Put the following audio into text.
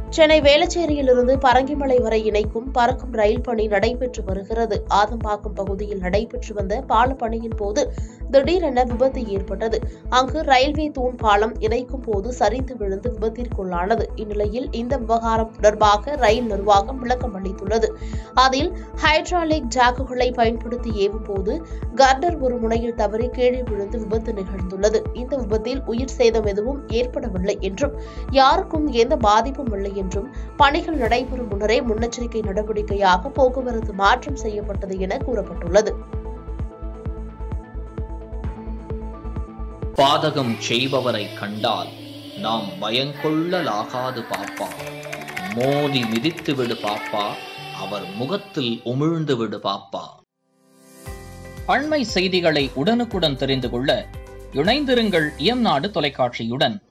சென்னை வேளச்சேரியிலிருந்து பரங்கிமலை வரை இணைக்கும் பறக்கும் ரயில் பணி நடைபெற்று வருகிறது ஆதம்பாக்கம் பகுதியில் நடைபெற்று வந்த பால பணியின் போது திடீரென விபத்து ஏற்பட்டது அங்கு ரயில்வே தூண் பாலம் இணைக்கும் போது சரிந்து விழுந்து விபத்திற்குள்ளானது இந்நிலையில் இந்த விவகாரம் தொடர்பாக ரயில் நிர்வாகம் விளக்கம் அளித்துள்ளது அதில் ஹைட்ராலிக் ஜாக்குகளை பயன்படுத்தி ஏவும் போது கர்டர் ஒரு முனையில் தவறி கீழே விழுந்து விபத்து நிகழ்ந்துள்ளது இந்த விபத்தில் உயிர் சேதம் எதுவும் ஏற்படவில்லை என்றும் யாருக்கும் எந்த பாதிப்பும் இல்லை என்றும் பணிகள் நடைபெறும் முன்னரே முன்னெச்சரிக்கை நடவடிக்கையாக போக்குவரத்து மாற்றம் செய்யப்பட்டது என கூறப்பட்டுள்ளது பாதகம் செய்பவரை கண்டால் நாம் பயங்கொள்ளலாகாது பாப்பா மோதி மிதித்து விடு பாப்பா அவர் முகத்தில் உமிழ்ந்து விடு பாப்பா அண்மை செய்திகளை உடனுக்குடன் தெரிந்து கொள்ள இணைந்திருங்கள் இயம்நாடு தொலைக்காட்சியுடன்